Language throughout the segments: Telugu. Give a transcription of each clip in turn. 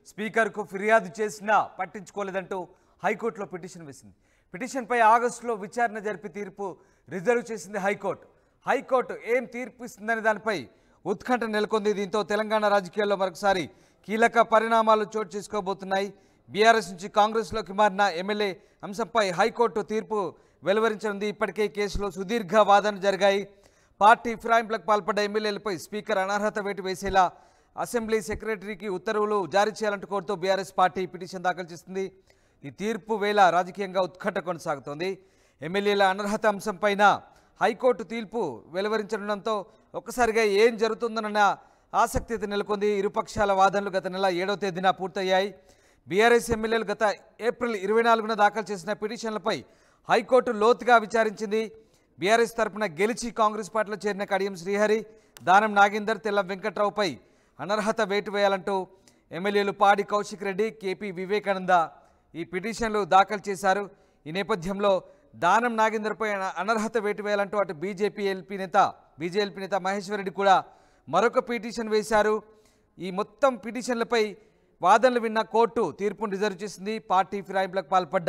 స్పీకర్కు ఫిర్యాదు చేసినా పట్టించుకోలేదంటూ హైకోర్టులో పిటిషన్ వేసింది పిటిషన్పై ఆగస్టులో విచారణ జరిపి తీర్పు రిజర్వ్ చేసింది హైకోర్టు హైకోర్టు ఏం తీర్పు ఇస్తుందనే దానిపై ఉత్కంఠ నెలకొంది దీంతో తెలంగాణ రాజకీయాల్లో మరొకసారి కీలక పరిణామాలు చోటు చేసుకోబోతున్నాయి బీఆర్ఎస్ నుంచి కాంగ్రెస్లోకి మారిన ఎమ్మెల్యే అంశంపై హైకోర్టు తీర్పు వెలువరించనుంది ఇప్పటికే కేసులో సుదీర్ఘ వాదనలు జరిగాయి పార్టీ ఫిరాయింపులకు పాల్పడ్డ ఎమ్మెల్యేలపై స్పీకర్ అనర్హత వేటు వేసేలా అసెంబ్లీ సెక్రటరీకి ఉత్తర్వులు జారీ చేయాలంటూ కోరుతూ బీఆర్ఎస్ పార్టీ పిటిషన్ దాఖలు చేసింది ఈ తీర్పు వేళ రాజకీయంగా ఉత్కంఠ కొనసాగుతోంది ఎమ్మెల్యేల అనర్హత అంశంపైన హైకోర్టు తీర్పు వెలువరించడంతో ఒక్కసారిగా ఏం జరుగుతుందన్న ఆసక్తి అయితే నెలకొంది ఇరుపక్షాల వాదనలు గత నెల ఏడవ తేదీన పూర్తయ్యాయి బీఆర్ఎస్ ఎమ్మెల్యేలు గత ఏప్రిల్ ఇరవై నాలుగున దాఖలు చేసిన పిటిషన్లపై హైకోర్టు లోతుగా విచారించింది బీఆర్ఎస్ తరపున గెలిచి కాంగ్రెస్ పార్టీలో చేరిన కడియం శ్రీహరి దానం నాగేందర్ తెల్లం వెంకట్రావుపై అనర్హత వేటు వేయాలంటూ ఎమ్మెల్యేలు పాడి కౌశిక్ రెడ్డి కేపీ వివేకానంద ఈ పిటిషన్లు దాఖలు చేశారు ఈ నేపథ్యంలో దానం నాగేందర్పై అన- అనర్హత వేటు వేయాలంటూ అటు బీజేపీ ఎల్పీ నేత బీజేఎల్పీ నేత మహేశ్వర్ రెడ్డి కూడా మరొక పిటిషన్ వేశారు ఈ మొత్తం పిటిషన్లపై వాదనలు విన్న కోర్టు తీర్పును రిజర్వ్ చేసింది పార్టీ ఫిరాయింపులకు పాల్పడ్డ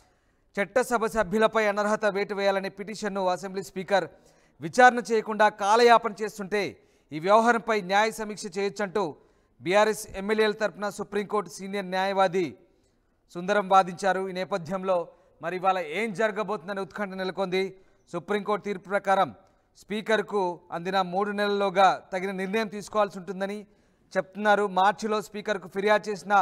చట్టసభ సభ్యులపై అనర్హత వేటు వేయాలనే పిటిషన్ను అసెంబ్లీ స్పీకర్ విచారణ చేయకుండా కాలయాపన చేస్తుంటే ఈ వ్యవహారంపై న్యాయ సమీక్ష చేయొచ్చంటూ బీఆర్ఎస్ ఎమ్మెల్యేల తరపున సుప్రీంకోర్టు సీనియర్ న్యాయవాది సుందరం వాదించారు ఈ నేపథ్యంలో మరి ఇవాళ ఏం జరగబోతుందని ఉత్కంఠ నెలకొంది సుప్రీంకోర్టు తీర్పు ప్రకారం స్పీకర్కు అందిన మూడు నెలల్లోగా తగిన నిర్ణయం తీసుకోవాల్సి ఉంటుందని చెప్తున్నారు మార్చిలో స్పీకర్కు ఫిర్యాదు చేసిన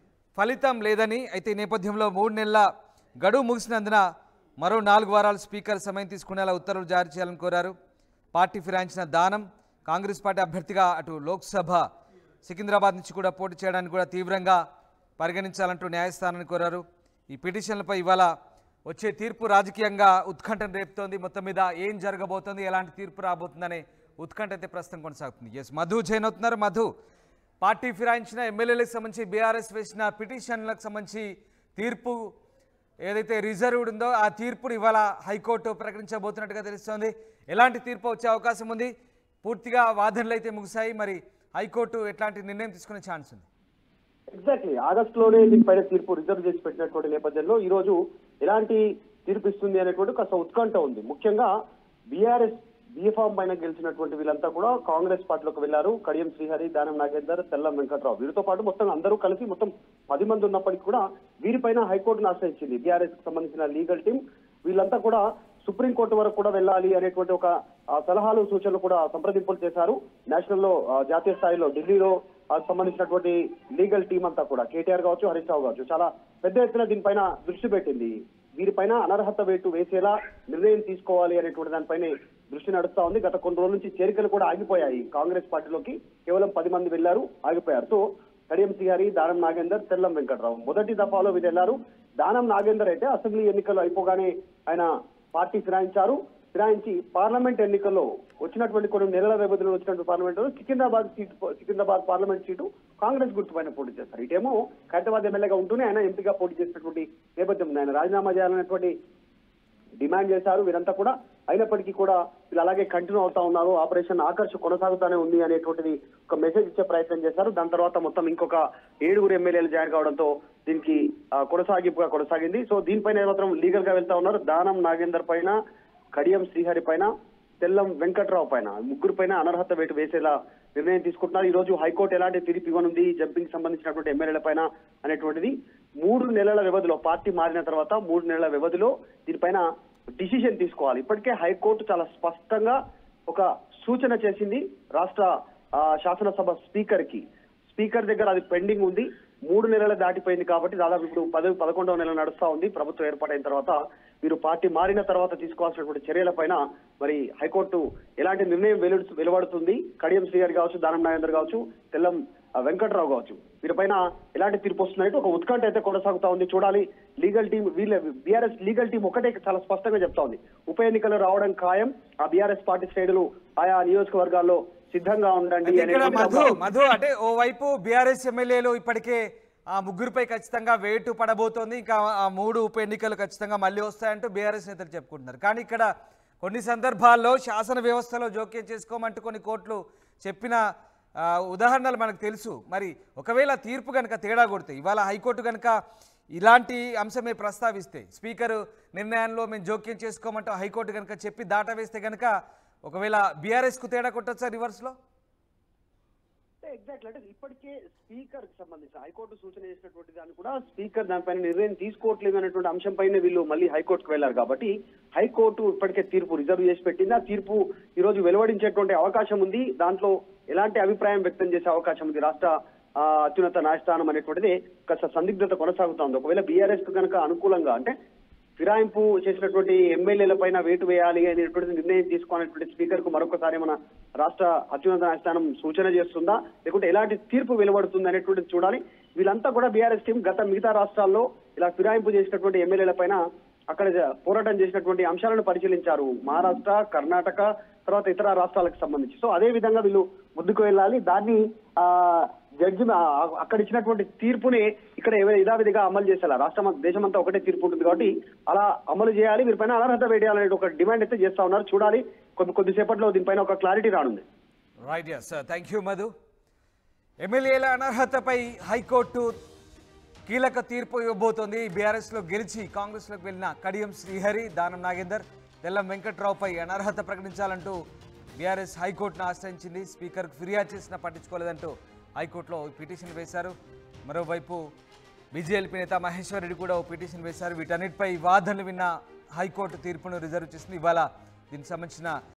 ఫలితం లేదని అయితే ఈ నేపథ్యంలో మూడు నెలల గడువు ముగిసినందున మరో నాలుగు వారాలు స్పీకర్ సమయం తీసుకునేలా ఉత్తర్వులు జారీ చేయాలని కోరారు పార్టీ ఫిరాయించిన దానం కాంగ్రెస్ పార్టీ అభ్యర్థిగా అటు లోక్సభ సికింద్రాబాద్ నుంచి కూడా పోటీ చేయడానికి కూడా తీవ్రంగా పరిగణించాలంటూ న్యాయస్థానాన్ని కోరారు ఈ పిటిషన్లపై ఇవాళ వచ్చే తీర్పు రాజకీయంగా ఉత్కంఠను రేపుతోంది మొత్తం మీద ఏం జరగబోతోంది ఎలాంటి తీర్పు రాబోతుందనే ఉత్కంఠ అయితే ప్రస్తుతం కొనసాగుతుంది ఎస్ మధు జైన్ అవుతున్నారు మధు పార్టీ ఫిరాయించిన ఎమ్మెల్యేలకు సంబంధించి బీఆర్ఎస్ వేసిన పిటిషన్లకు సంబంధించి తీర్పు ఏదైతే రిజర్వ్డ్ ఉందో ఆ తీర్పును ఇవాళ హైకోర్టు ప్రకటించబోతున్నట్టుగా తెలుస్తోంది ఎలాంటి తీర్పు వచ్చే అవకాశం ఉంది పూర్తిగా వాదనలు అయితే ముగిశాయి మరి హైకోర్టు ఎట్లాంటి నిర్ణయం తీసుకునే ఛాన్స్ ఉంది ఎగ్జాక్ట్లీ ఆగస్ట్ లోనే దీనిపైన తీర్పు రిజర్వ్ చేసి పెట్టినటువంటి నేపథ్యంలో ఈ రోజు ఎలాంటి తీర్పు ఇస్తుంది అనేటువంటి కాస్త ఉత్కంఠ ఉంది ముఖ్యంగా బీఆర్ఎస్ బీఫామ్ పైన గెలిచినటువంటి వీళ్ళంతా కూడా కాంగ్రెస్ పార్టీలోకి వెళ్లారు కడియం శ్రీహరి దానం నాగేందర్ తెల్లం వెంకట్రావు వీరితో పాటు మొత్తం అందరూ కలిసి మొత్తం పది మంది ఉన్నప్పటికీ కూడా వీరిపైన హైకోర్టును ఆశ్రయించింది బీఆర్ఎస్ కి సంబంధించిన లీగల్ టీం వీళ్ళంతా కూడా సుప్రీంకోర్టు వరకు కూడా వెళ్ళాలి అనేటువంటి ఒక ఆ, సలహాలు సూచనలు కూడా సంప్రదింపులు చేశారు నేషనల్ లో ఆ, జాతీయ స్థాయిలో ఢిల్లీలో ఆ, సంబంధించినటువంటి లీగల్ టీం అంతా కూడా కేటీఆర్ కావచ్చు హరీష్ రావు కావచ్చు చాలా పెద్ద ఎత్తున దీనిపైన దృష్టి పెట్టింది వీరిపైన అనర్హత వేటు వేసేలా నిర్ణయం తీసుకోవాలి అనేటువంటి దానిపైన దృష్టి నడుస్తా ఉంది గత కొన్ని రోజుల నుంచి చేరికలు కూడా ఆగిపోయాయి కాంగ్రెస్ పార్టీలోకి కేవలం పది మంది వెళ్లారు ఆగిపోయారు సో కడియం శ్రీహరి దానం నాగేందర్ తెల్లం వెంకట్రావు మొదటి దఫాలో వీరు వెళ్లారు దానం నాగేందర్ అయితే అసెంబ్లీ ఎన్నికలు అయిపోగానే ఆయన పార్టీ ఫిరాయించారు ఫిరాయించి పార్లమెంట్ ఎన్నికల్లో వచ్చినటువంటి కొన్ని నెలల వ్యవధిలో వచ్చినటువంటి parliament Secunderabad seat Secunderabad parliament seat Congress గుర్తు పైన పోటీ చేస్తారు ఇటేమో ఖైరతాబాద్ ఎమ్మెల్యేగా ఉంటూనే ఆయన ఎంపీగా పోటీ చేసినటువంటి నేపథ్యం ఉంది. ఆయన రాజీనామా చేయాలనేటువంటి డిమాండ్ చేశారు వీరంతా కూడా అయినప్పటికీ కూడా వీళ్ళు అలాగే కంటిన్యూ అవుతా ఉన్నారు ఆపరేషన్ ఆకర్ష్ కొనసాగుతానే ఉంది అనేటువంటిది ఒక మెసేజ్ ఇచ్చే ప్రయత్నం చేశారు దాని తర్వాత మొత్తం ఇంకొక ఏడుగురు ఎమ్మెల్యేలు జాయిన్ కావడంతో దీనికి ఆ, కొనసాగింపుగా కొనసాగింది సో దీనిపైన మాత్రం లీగల్ గా వెళ్తా ఉన్నారు దానం నాగేందర్ పైన కడియం శ్రీహరి పైన తెల్లం వెంకట్రావు పైన ముగ్గురు పైన అనర్హత వేటు వేసేలా నిర్ణయం తీసుకుంటున్నారు ఈ రోజు హైకోర్టు ఎలాంటి తీర్పు ఇవ్వనుంది జంపింగ్ సంబంధించినటువంటి ఎమ్మెల్యేల పైన అనేటువంటిది మూడు నెలల వ్యవధిలో పార్టీ మారిన తర్వాత మూడు నెలల వ్యవధిలో దీనిపైన డిసిషన్ తీసుకోవాలి ఇప్పటికే హైకోర్టు చాలా స్పష్టంగా ఒక సూచన చేసింది రాష్ట్ర ఆ, శాసనసభ స్పీకర్ కి స్పీకర్ దగ్గర అది పెండింగ్ ఉంది మూడు నెలలు దాటిపోయింది కాబట్టి దాదాపు ఇప్పుడు పది పదకొండవ నెల నడుస్తా ఉంది ప్రభుత్వం ఏర్పాటైన తర్వాత మీరు పార్టీ మారిన తర్వాత తీసుకోవాల్సినటువంటి చర్యలపైన మరి హైకోర్టు ఎలాంటి నిర్ణయం వెలు వెలువడుతుంది కడియం శ్రీగారు కావచ్చు దానం నాగేందర్ కావచ్చు తెల్లం ఆ, వెంకట్రావు కావచ్చు వీరిపైన ఎలాంటి తీర్పు వస్తుందంటే ఒక ఉత్కంఠ అయితే కొనసాగుతా ఉంది చూడాలి లీగల్ టీం వీళ్ళ బీఆర్ఎస్ లీగల్ టీం ఒకటే చాలా స్పష్టంగా చెప్తా ఉంది ఉప ఎన్నికలు రావడం ఖాయం ఆ బీఆర్ఎస్ పార్టీ శ్రేణులు ఆయా నియోజకవర్గాల్లో సిద్ధంగా ఉండండి అయితే ఇక్కడ అనేటువంటి మధు ఒక- మధు అంటే ఓవైపు బీఆర్ఎస్ ఎమ్మెల్యేలు ఇప్పటికే ఆ ముగ్గురుపై ఖచ్చితంగా వేటు పడబోతోంది ఇంకా ఆ మూడు ఉప ఎన్నికలు ఖచ్చితంగా మళ్ళీ వస్తాయంటూ బీఆర్ఎస్ నేతలు చెప్పుకుంటున్నారు కానీ ఇక్కడ కొన్ని సందర్భాల్లో శాసన వ్యవస్థలో జోక్యం చేసుకోమంటూ కొన్ని కోర్టులు చెప్పిన ఆ, ఉదాహరణలు మనకు తెలుసు మరి ఒకవేళ తీర్పు కనుక తేడా కొడితే ఇవాళ హైకోర్టు కనుక ఇలాంటి అంశమే ప్రస్తావిస్తే స్పీకర్ నిర్ణయంలో మేము జోక్యం చేసుకోమంటూ హైకోర్టు కనుక చెప్పి దాట వేస్తే కనుక ఒకవేళ బీఆర్ఎస్కు తేడా కొట్టొచ్చా రివర్స్లో ఎగ్జాక్ట్ అంటే ఇప్పటికే స్పీకర్ కి సంబంధించి హైకోర్టు సూచన చేసినటువంటి దాన్ని కూడా స్పీకర్ దానిపైన నిర్ణయం తీసుకోవట్లేదు అనేటువంటి అంశం పైన వీళ్ళు మళ్ళీ హైకోర్టుకు వెళ్లారు కాబట్టి హైకోర్టు ఇప్పటికే తీర్పు రిజర్వ్ చేసి పెట్టింది ఆ తీర్పు ఈ రోజు వెలువడించేటువంటి అవకాశం ఉంది దాంట్లో ఎలాంటి అభిప్రాయం వ్యక్తం చేసే అవకాశం ఉంది రాష్ట్ర ఆ, అత్యున్నత న్యాయస్థానం అనేటువంటిది కాస్త సందిగ్ధత కొనసాగుతోంది ఒకవేళ బీఆర్ఎస్ కు కనుక అనుకూలంగా అంటే ఫిరాయింపు చేసినటువంటి ఎమ్మెల్యేల పైన వేటు వేయాలి అనేటువంటి నిర్ణయం తీసుకోవాలనేటువంటి స్పీకర్ కు మరొకసారి మన రాష్ట్ర అత్యున్నత న్యాయస్థానం సూచన చేస్తుందా లేకుంటే ఎలాంటి తీర్పు వెలువడుతుంది అనేటువంటిది చూడాలి వీళ్ళంతా కూడా బీఆర్ఎస్ టీం గత మిగతా రాష్ట్రాల్లో ఇలా ఫిరాయింపు చేసినటువంటి ఎమ్మెల్యేల పైన అక్కడ జ- పోరాటం చేసినటువంటి అంశాలను పరిశీలించారు మహారాష్ట్ర కర్ణాటక తర్వాత ఇతర రాష్ట్రాలకు సంబంధించి సో అదే విధంగా వీళ్ళు ముందుకు వెళ్ళాలి దాన్ని ఆ జడ్జి అక్కడ ఇచ్చినటువంటి తీర్పుని ఇక్కడ ఏవై- యథావిధిగా అమలు చేసేలా రాష్ట్రం దేశమంతా ఒకటే తీర్పు ఉంటుంది కాబట్టి అలా అమలు చేయాలి వీరిపైన అనర్హత వేయాలనే ఒక డిమాండ్ అయితే చేస్తా ఉన్నారు చూడాలి కొద్ది కొద్దిసేపట్లో దీనిపైన ఒక క్లారిటీ రానుంది right yes thank you Madhu ఎమ్మెల్యేల అనర్హతపై హైకోర్టు కీలక తీర్పు ఇవ్వబోతోంది బీఆర్ఎస్లో గెలిచి కాంగ్రెస్లోకి వెళ్ళిన కడియం శ్రీహరి దానం నాగేందర్ తెల్లం వెంకట్రావుపై అనర్హత ప్రకటించాలంటూ బీఆర్ఎస్ హైకోర్టును ఆశ్రయించింది స్పీకర్కు ఫిర్యాదు చేసినా పట్టించుకోలేదంటూ హైకోర్టులో పిటిషన్ వేశారు మరోవైపు బీజేపీ నేత మహేశ్వర్ రెడ్డి కూడా ఓ పిటిషన్ వేశారు వీటన్నిటిపై వాదనలు విన్న హైకోర్టు తీర్పును రిజర్వ్ చేసింది ఇవాళ దీనికి సంబంధించిన